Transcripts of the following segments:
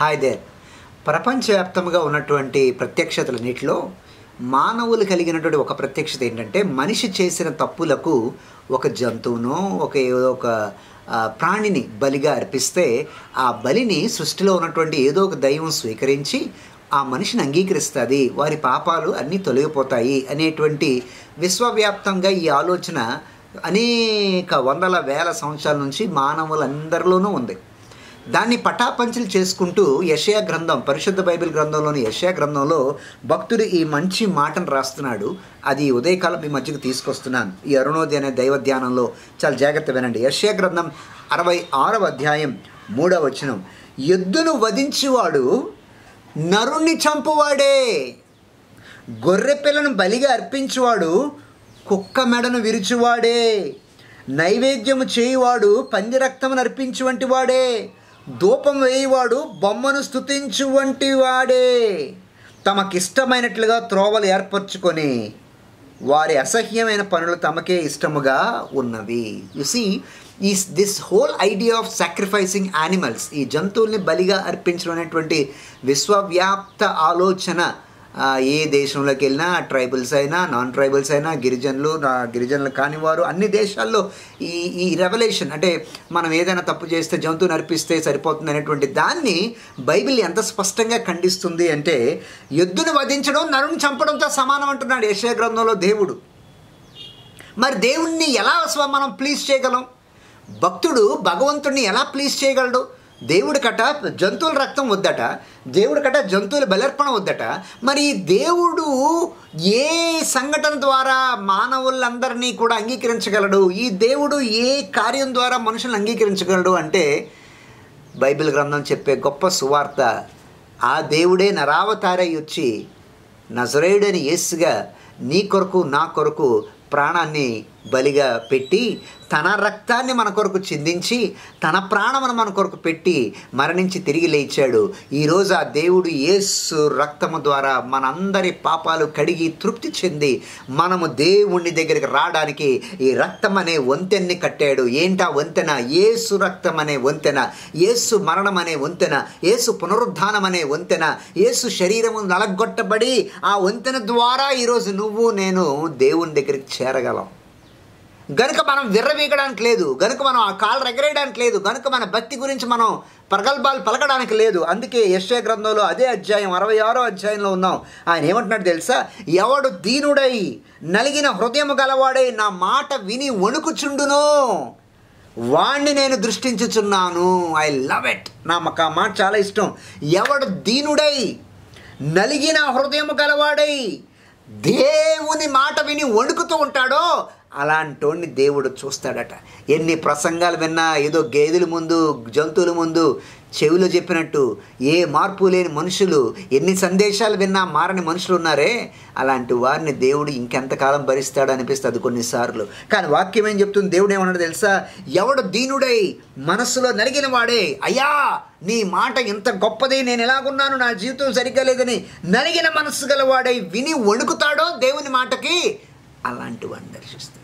hi there ప్రపంచవ్యాప్తంగా ఉన్నటువంటి ప్రత్యక్షతలన్నిటిలో మానవులు కలిగినటువంటి ఒక ప్రత్యక్షత ఏంటంటే మనిషి చేసిన తప్పులకు ఒక జంతువునో ఒక ఏదో ఒక ఆ, ప్రాణిని బలిగా అర్పిస్తే ఆ బలిని సృష్టిలో ఉన్నటువంటి ఏదో ఒక దైవం స్వీకరించి ఆ మనిషిని అంగీకరిస్తుంది వారి పాపాలు అన్నీ తొలగిపోతాయి అనేటువంటి విశ్వవ్యాప్తంగా ఈ ఆలోచన అనేక వందల వేల సంవత్సరాల నుంచి మానవులందరిలోనూ ఉంది దాన్ని పటాపంచలు చేసుకుంటూ యషయా గ్రంథం పరిశుద్ధ బైబిల్ గ్రంథంలోని యషయా గ్రంథంలో భక్తుడు ఈ మంచి మాటను రాస్తున్నాడు అది ఉదయకాలం మీ మధ్యకు తీసుకొస్తున్నాను ఈ అరుణోదయ అనే దైవ ధ్యానంలో చాలా జాగ్రత్త వినండి యషయా గ్రంథం అరవై ఆరవ అధ్యాయం మూడవ వచనం ఎద్దును వధించువాడు నరుణ్ణి చంపువాడే గొర్రె పిల్లను బలిగా అర్పించువాడు కుక్క మెడను విరుచువాడే నైవేద్యము చేయువాడు పంది రక్తమును అర్పించు వంటి వాడే ధూపం వేయువాడు బొమ్మను స్తుతించు వంటి వాడే తమకిష్టమైనట్లుగా త్రోవలు ఏర్పరచుకొని వారి అసహ్యమైన పనులు తమకే ఇష్టముగా ఉన్నవి యు సీ ఈ this whole idea of sacrificing animals ఈ జంతువుల్ని బలిగా అర్పించడం అనేటువంటి విశ్వవ్యాప్త ఆలోచన ఆ, ఏ దేశంలోకి వెళ్ళినా ట్రైబల్స్ అయినా నాన్ ట్రైబల్స్ అయినా గిరిజనులు నా గిరిజనులు కానివారు అన్ని దేశాల్లో ఈ ఈ రెవల్యూషన్ అంటే మనం ఏదైనా తప్పు చేస్తే జంతువుని అర్పిస్తే సరిపోతుంది అనేటువంటి దాన్ని బైబిల్ ఎంత స్పష్టంగా ఖండిస్తుంది అంటే ఎద్దును వధించడం నరుని చంపడంతో సమానం అంటున్నాడు యెషయా గ్రంథంలో దేవుడు మరి దేవుణ్ణి ఎలా స్వ- మనం ప్లీజ్ చేయగలం భక్తుడు భగవంతుడిని ఎలా ప్లీజ్ చేయగలడు దేవుడి కట జంతువుల రక్తం వద్దట దేవుడి కట జంతువుల బలర్పణ వద్దట మరి ఈ దేవుడు ఏ సంఘటన ద్వారా మానవులందరినీ కూడా అంగీకరించగలడు ఈ దేవుడు ఏ కార్యం ద్వారా మనుషులను అంగీకరించగలడు అంటే బైబిల్ గ్రంథం చెప్పే గొప్ప సువార్త ఆ దేవుడే నరావతారై వచ్చి నజరేయుడని యేసుగా నీ కొరకు నా కొరకు ప్రాణాన్ని బలిగా పెట్టి తన రక్తాన్ని మన కొరకు చిందించి తన ప్రాణమును మన కొరకు పెట్టి మరణించి తిరిగి లేచాడు ఈరోజు ఆ దేవుడు యేసు రక్తము ద్వారా మనందరి పాపాలు కడిగి తృప్తి చెంది మనము దేవుని దగ్గరికి రావడానికి ఈ రక్తం అనే వంతెన్ని కట్టాడు ఏంటా వంతెన యేసు రక్తం అనే వంతెన యేసు మరణం అనే వంతెన యేసు పునరుద్ధానం అనే వంతెన యేసు శరీరము నలగొట్టబడి ఆ వంతెన ద్వారా ఈరోజు నువ్వు నేను దేవుని దగ్గరికి చేరగలం గనుక మనం విర్రవీగడానికి లేదు గనుక మనం ఆ కాళ్ళు ఎగరేయడానికి లేదు గనుక మన భక్తి గురించి మనం ప్రగల్భాలు పలకడానికి లేదు అందుకే యశ్వ గ్రంథంలో అదే అధ్యాయం అరవై ఆరో అధ్యాయంలో ఉన్నాం ఆయన ఏమంటున్నాడు తెలుసా ఎవడు దీనుడై నలిగిన హృదయము గలవాడై నా మాట విని వణుకుచుండునో వాణ్ణి నేను దృష్టించుచున్నాను ఐ లవ్ ఇట్ నా మాకు ఆ మాట చాలా ఇష్టం ఎవడు దీనుడై నలిగిన హృదయము గలవాడై దేవుని మాట విని వణుకుతూ ఉంటాడో అలాంటోడిని దేవుడు చూస్తాడట ఎన్ని ప్రసంగాలు విన్నా ఏదో గేదెల ముందు జంతువుల ముందు చెవిలో చెప్పినట్టు ఏ మార్పు లేని మనుషులు ఎన్ని సందేశాలు విన్నా మారని మనుషులు ఉన్నారే అలాంటి వారిని దేవుడు ఇంకెంతకాలం భరిస్తాడు అనిపిస్తుంది కొన్నిసార్లు కానీ వాక్యం ఏం చెప్తుంది దేవుడు ఏమన్నాడు తెలుసా ఎవడు దీనుడై మనస్సులో నలిగిన వాడే అయ్యా నీ మాట ఎంత గొప్పది నేను ఎలాగున్నాను నా జీవితం సరిగ్గా లేదని నలిగిన మనస్సు గలవాడై విని వణుకుతాడో దేవుని మాటకి అలాంటి వాడిని దర్శిస్తాడు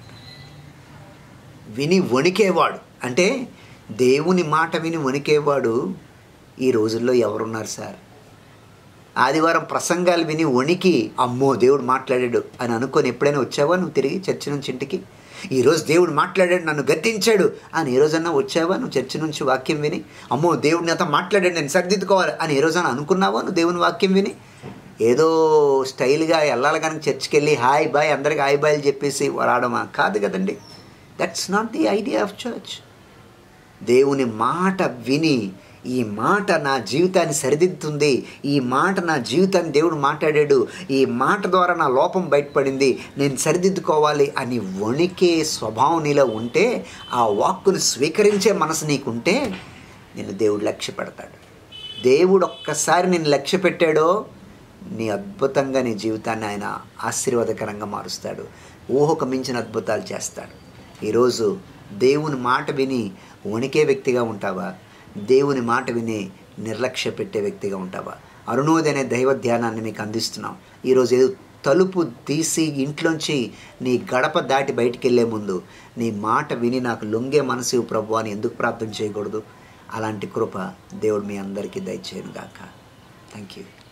విని వణికేవాడు అంటే దేవుని మాట విని వణికేవాడు ఈ రోజుల్లో ఎవరున్నారు సార్ ఆదివారం ప్రసంగాలు విని వణికి అమ్మో దేవుడు మాట్లాడాడు అని అనుకొని ఎప్పుడైనా వచ్చావా నువ్వు తిరిగి చర్చి నుంచి ఇంటికి ఈరోజు దేవుడు మాట్లాడాడు నన్ను గద్దించాడు అని ఏ రోజన్నా వచ్చావా నువ్వు చర్చి నుంచి వాక్యం విని అమ్మో దేవుడు నాతో మాట్లాడాడు నేను సరిదిద్దుకోవాలి అని ఏ రోజన్నా అనుకున్నావా నువ్వు దేవుని వాక్యం విని ఏదో స్టైల్గా వెళ్ళాలి కనుక చర్చికి వెళ్ళి హాయ్ బాయ్ అందరికి హాయ్ బాయ్ చెప్పేసి రావడమా కాదు కదండి that's not the idea of church దేవుని మాట విని ఈ మాట నా జీవితాన్ని సరిదిద్దుతుంది ఈ మాట నా జీవితాన్ని దేవుడు మాట్లాడాడు ఈ మాట ద్వారా నా లోపం బయటపడింది నేను సరిదిద్దుకోవాలి అని వణికే స్వభావం నీలో ఉంటే ఆ వాక్కును స్వీకరించే మనసు నీకుంటే నేను దేవుడు లక్ష్య పెడతాడు దేవుడు ఒక్కసారి నేను లక్ష్య పెట్టాడో నీ అద్భుతంగా నీ జీవితాన్ని ఆయన ఆశీర్వాదకరంగా మారుస్తాడు ఊహకు మించిన అద్భుతాలు చేస్తాడు ఈరోజు దేవుని మాట విని వణికే వ్యక్తిగా ఉంటావా దేవుని మాట విని నిర్లక్ష్య పెట్టే వ్యక్తిగా ఉంటావా అరుణోదయ అనే దైవ ధ్యానాన్ని మీకు అందిస్తున్నాం ఈరోజు ఏదో తలుపు తీసి ఇంట్లోంచి నీ గడప దాటి బయటికి వెళ్ళే ముందు నీ మాట విని నాకు లొంగే మనసు ప్రభు అని ఎందుకు ప్రార్థన చేయకూడదు అలాంటి కృప దేవుడు మీ అందరికీ దయచేయను గాక థ్యాంక్ యూ